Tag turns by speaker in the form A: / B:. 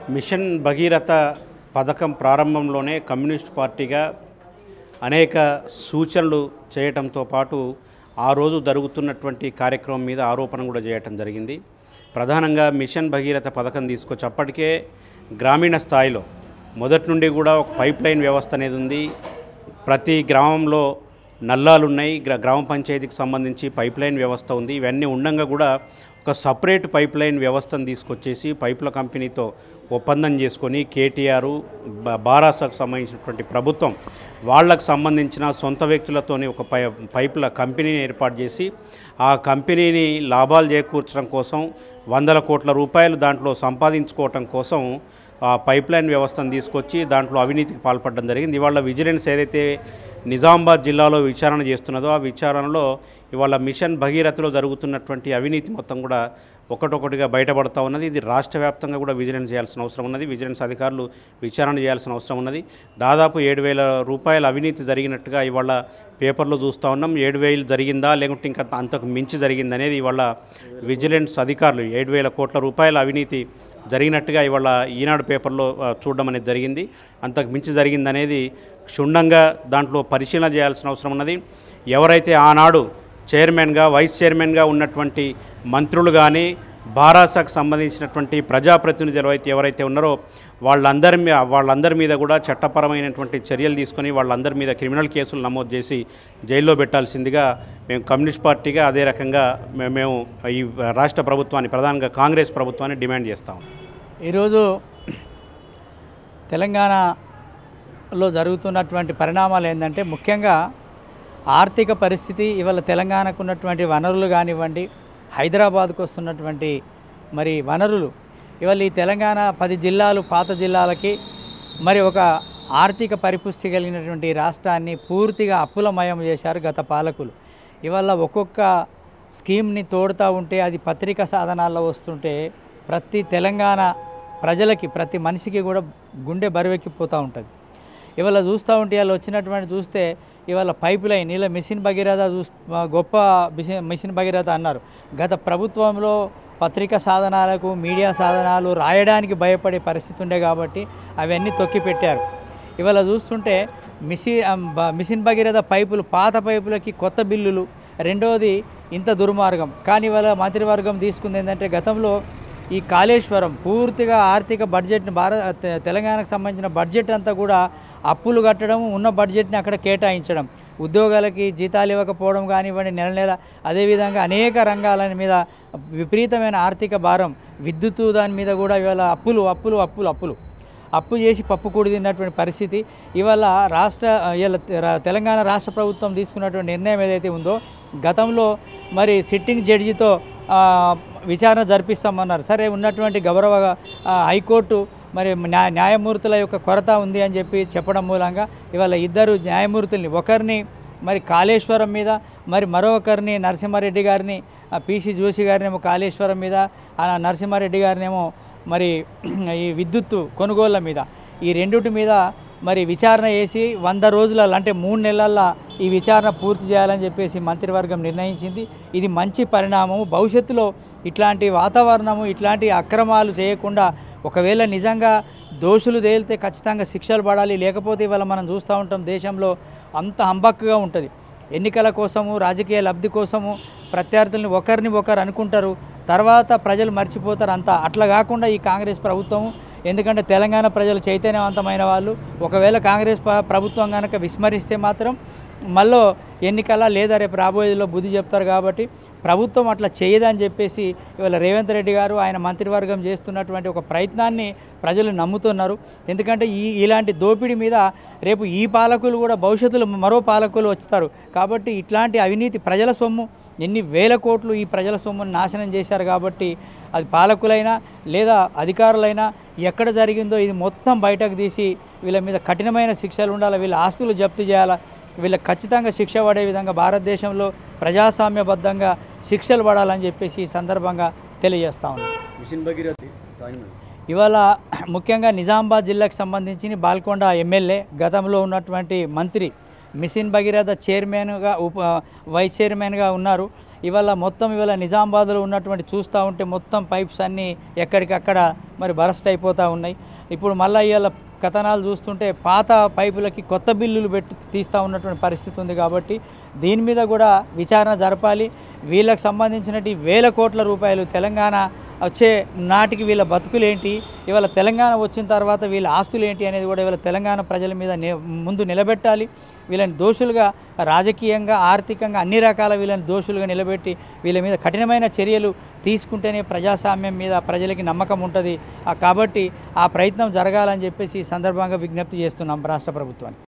A: machine Bhagiratha పథకం ప్రారంభంలోనే communist పార్టీగా అనేక సూచనలు చేయటంతో పాటు ఆ రోజు జరుగుతున్నటువంటి కార్యక్రమం మీద ఆరోపణ కూడా చేయటం జరిగింది ప్రధానంగా మిషన్ భగీరథ పథకం తీసుకొచ్చి అప్పటికే గ్రామీణ స్థాయిలో మొదటి నుండి కూడా ఒక పైప్ లైన్ వ్యవస్థ అనేది ఉంది ప్రతి గ్రామంలో నల్లాలు ఉన్నాయి గ్రా గ్రామ పంచాయతీకి సంబంధించి పైప్ లైన్ వ్యవస్థ ఉంది ఇవన్నీ ఉండంగా కూడా ఒక సపరేట్ పైప్ లైన్ వ్యవస్థను తీసుకొచ్చేసి పైపుల కంపెనీతో ఒప్పందం చేసుకొని కేటీఆర్ బ- బారాసాకు సంబంధించినటువంటి ప్రభుత్వం వాళ్ళకు సంబంధించిన సొంత వ్యక్తులతోని ఒక పై పైపుల కంపెనీని ఏర్పాటు చేసి ఆ కంపెనీని లాభాలు చేకూర్చడం కోసం వందల కోట్ల రూపాయలు దాంట్లో సంపాదించుకోవటం కోసం ఆ పైప్ లైన్ వ్యవస్థను తీసుకొచ్చి దాంట్లో అవినీతికి పాల్పడడం జరిగింది ఇవాళ విజిలెన్స్ ఏదైతే నిజామాబాద్ జిల్లాలో విచారణ చేస్తున్నదో ఆ విచారణలో ఇవాళ మిషన్ భగీరథలో జరుగుతున్నటువంటి అవినీతి మొత్తం కూడా ఒకటొకటిగా బయటపడతా ఉన్నది ఇది రాష్ట్ర వ్యాప్తంగా కూడా విజిలెన్స్ చేయాల్సిన అవసరం ఉన్నది విజిలెన్స్ అధికారులు విచారణ చేయాల్సిన అవసరం ఉన్నది దాదాపు ఏడు వేల రూపాయల అవినీతి జరిగినట్టుగా ఇవాళ పేపర్లో చూస్తూ ఉన్నాం ఏడు వేలు జరిగిందా లేకుంటే ఇంకా అంతకు మించి జరిగిందనేది ఇవాళ విజిలెన్స్ అధికారులు ఏడు వేల కోట్ల రూపాయల అవినీతి జరిగినట్టుగా ఇవాళ ఈనాడు పేపర్లో ఆ, చూడడం అనేది జరిగింది అంతకు మించి జరిగిందనేది క్షుణ్ణంగా దాంట్లో పరిశీలన చేయాల్సిన అవసరం ఉన్నది ఎవరైతే ఆనాడు చైర్మన్గా వైస్ చైర్మన్గా ఉన్నటువంటి మంత్రులు కానీ బారాసాకు సంబంధించినటువంటి ప్రజాప్రతినిధులు అయితే ఎవరైతే ఉన్నారో వాళ్ళందరి మీద వాళ్ళందరి మీద కూడా చట్టపరమైనటువంటి చర్యలు తీసుకొని వాళ్ళందరి మీద క్రిమినల్ కేసులు నమోదు చేసి జైల్లో పెట్టాల్సిందిగా మేము కమ్యూనిస్ట్ పార్టీగా అదే రకంగా మే- మేము ఈ రాష్ట్ర ప్రభుత్వాన్ని ప్రధానంగా కాంగ్రెస్ ప్రభుత్వాన్ని డిమాండ్ చేస్తాం
B: ఈరోజు తెలంగాణలో జరుగుతున్నటువంటి పరిణామాలు ఏంటంటే ముఖ్యంగా ఆర్థిక పరిస్థితి ఇవాళ తెలంగాణకు ఉన్నటువంటి వనరులు కానివ్వండి హైదరాబాద్కు వస్తున్నటువంటి మరి వనరులు ఇవాళ ఈ తెలంగాణ పది జిల్లాలు పాత జిల్లాలకి మరి ఒక ఆర్థిక పరిపుష్టి కలిగినటువంటి రాష్ట్రాన్ని పూర్తిగా అప్పులమయం చేశారు గత పాలకులు ఇవాళ ఒక్కొక్క స్కీమ్ని తోడుతూ ఉంటే అది పత్రికా సాధనాల్లో వస్తుంటే ప్రతి తెలంగాణ ప్రజలకి ప్రతి మనిషికి కూడా గుండె బరువెక్కిపోతూ ఉంటుంది ఇవాళ చూస్తూ ఉంటే వాళ్ళు వచ్చినటువంటి చూస్తే ఇవాళ పైప్ లైన్ ఇలా మిషన్ భగీరథ చూస్ గొప్ప మిషన్ మిషన్ భగీరథ అన్నారు గత ప్రభుత్వంలో పత్రికా సాధనాలకు మీడియా సాధనాలు రాయడానికి భయపడే పరిస్థితి ఉండే కాబట్టి అవన్నీ తొక్కి పెట్టారు ఇవాళ చూస్తుంటే మిసి అం, బ- మిషన్ భగీరథ పైపులు పాత పైపులకి కొత్త బిల్లులు రెండవది ఇంత దుర్మార్గం కానీ ఇవాళ మంత్రివర్గం తీసుకుంది ఏంటంటే గతంలో ఈ కాళేశ్వరం పూర్తిగా ఆర్థిక బడ్జెట్ని భారత తె- తెలంగాణకు సంబంధించిన బడ్జెట్ అంతా కూడా అప్పులు కట్టడం ఉన్న బడ్జెట్ని అక్కడ కేటాయించడం ఉద్యోగాలకి జీతాలు ఇవ్వకపోవడం కానివ్వండి నెల నెల అదేవిధంగా అనేక రంగాల మీద విపరీతమైన ఆర్థిక భారం విద్యుత్తు దాని మీద కూడా ఇవాళ అప్పులు అప్పులు అప్పులు అప్పులు అప్పు చేసి పప్పు కూడి తిన్నటువంటి పరిస్థితి ఇవాళ రాష్ట్ర ఇవాళ తె- తెలంగాణ రాష్ట్ర ప్రభుత్వం తీసుకున్నటువంటి నిర్ణయం ఏదైతే ఉందో గతంలో మరి సిట్టింగ్ జడ్జితో ఆ, విచారణ జరిపిస్తామన్నారు సరే ఉన్నటువంటి గౌరవ ఆ, హైకోర్టు మరి న్యాయ న్యాయమూర్తుల యొక్క కొరత ఉంది అని చెప్పి చెప్పడం మూలంగా ఇవాళ ఇద్దరు న్యాయమూర్తుల్ని ఒకరిని మరి కాళేశ్వరం మీద మరి మరొకరిని నరసింహారెడ్డి గారిని పిసి జోషి గారినేమో కాళేశ్వరం మీద ఆ నరసింహారెడ్డి గారినేమో మరి ఈ విద్యుత్తు కొనుగోళ్ల మీద ఈ రెండిటి మీద మరి విచారణ చేసి వంద రోజులలో అంటే మూడు నెలల్లో ఈ విచారణ పూర్తి చేయాలని చెప్పేసి మంత్రివర్గం నిర్ణయించింది ఇది మంచి పరిణామము భవిష్యత్తులో ఇట్లాంటి వాతావరణము ఇట్లాంటి అక్రమాలు చేయకుండా ఒకవేళ నిజంగా దోషులు తేలితే ఖచ్చితంగా శిక్షలు పడాలి లేకపోతే ఇవాళ మనం చూస్తూ ఉంటాం దేశంలో అంత హంబక్కుగా ఉంటుంది ఎన్నికల కోసము రాజకీయ లబ్ధి కోసము ప్రత్యర్థుల్ని ఒకరిని ఒకరు అనుకుంటారు తర్వాత ప్రజలు మర్చిపోతారు అంతా అట్లా కాకుండా ఈ కాంగ్రెస్ ప్రభుత్వం ఎందుకంటే తెలంగాణ ప్రజలు చైతన్యవంతమైన వాళ్ళు ఒకవేళ కాంగ్రెస్ ప- ప్రభుత్వం కనుక విస్మరిస్తే మాత్రం మళ్ళీ ఎన్నికల లేదా రేపు రాబోయేదిలో బుద్ధి చెప్తారు కాబట్టి ప్రభుత్వం అట్లా చేయదని చెప్పేసి ఇవాళ రేవంత్ రెడ్డి గారు ఆయన మంత్రివర్గం చేస్తున్నటువంటి ఒక ప్రయత్నాన్ని ప్రజలు నమ్ముతున్నారు ఎందుకంటే ఈ ఇలాంటి దోపిడీ మీద రేపు ఈ పాలకులు కూడా భవిష్యత్తులో మరో పాలకులు వస్తారు కాబట్టి ఇట్లాంటి అవినీతి ప్రజల సొమ్ము ఎన్ని వేల కోట్లు ఈ ప్రజల సొమ్మును నాశనం చేశారు కాబట్టి అది పాలకులైనా లేదా అధికారులైనా ఎక్కడ జరిగిందో ఇది మొత్తం బయటకు తీసి వీళ్ళ మీద కఠినమైన శిక్షలు ఉండాలి వీళ్ళ ఆస్తులు జప్తు చేయాలా వీళ్ళకి ఖచ్చితంగా శిక్ష పడే విధంగా భారతదేశంలో ప్రజాస్వామ్యబద్ధంగా శిక్షలు పడాలని చెప్పేసి ఈ సందర్భంగా తెలియజేస్తా ఉన్నాను
A: మిషన్ భగీరథ
B: ఇవాళ ముఖ్యంగా నిజామాబాద్ జిల్లాకు సంబంధించి బాల్కొండ ఎమ్మెల్యే గతంలో ఉన్నటువంటి మంత్రి మిషన్ భగీరథ చైర్మన్గా ఉప వైస్ చైర్మన్గా ఉన్నారు ఇవాళ మొత్తం ఇవాళ నిజామాబాద్లో ఉన్నటువంటి చూస్తూ ఉంటే మొత్తం పైప్స్ అన్నీ ఎక్కడికక్కడ మరి బరస్ట్ అయిపోతూ ఉన్నాయి ఇప్పుడు మళ్ళీ ఇవాళ కథనాలు చూస్తుంటే పాత పైపులకి కొత్త బిల్లులు పెట్టి తీస్తూ ఉన్నటువంటి పరిస్థితి ఉంది కాబట్టి దీని మీద కూడా విచారణ జరపాలి వీళ్ళకి సంబంధించినటువంటి వేల కోట్ల రూపాయలు తెలంగాణ వచ్చే నాటికి వీళ్ళ బతుకులేంటి ఇవాళ తెలంగాణ వచ్చిన తర్వాత వీళ్ళ ఆస్తులు ఏంటి అనేది కూడా ఇవాళ తెలంగాణ ప్రజల మీద ని- ముందు నిలబెట్టాలి వీళ్ళని దోషులుగా రాజకీయంగా ఆర్థికంగా అన్ని రకాల వీళ్ళని దోషులుగా నిలబెట్టి వీళ్ళ మీద కఠినమైన చర్యలు తీసుకుంటేనే ప్రజాస్వామ్యం మీద ప్రజలకి నమ్మకం ఉంటుంది ఆ కాబట్టి ఆ ప్రయత్నం జరగాలని చెప్పేసి ఈ సందర్భంగా విజ్ఞప్తి చేస్తున్నాం రాష్ట్ర ప్రభుత్వానికి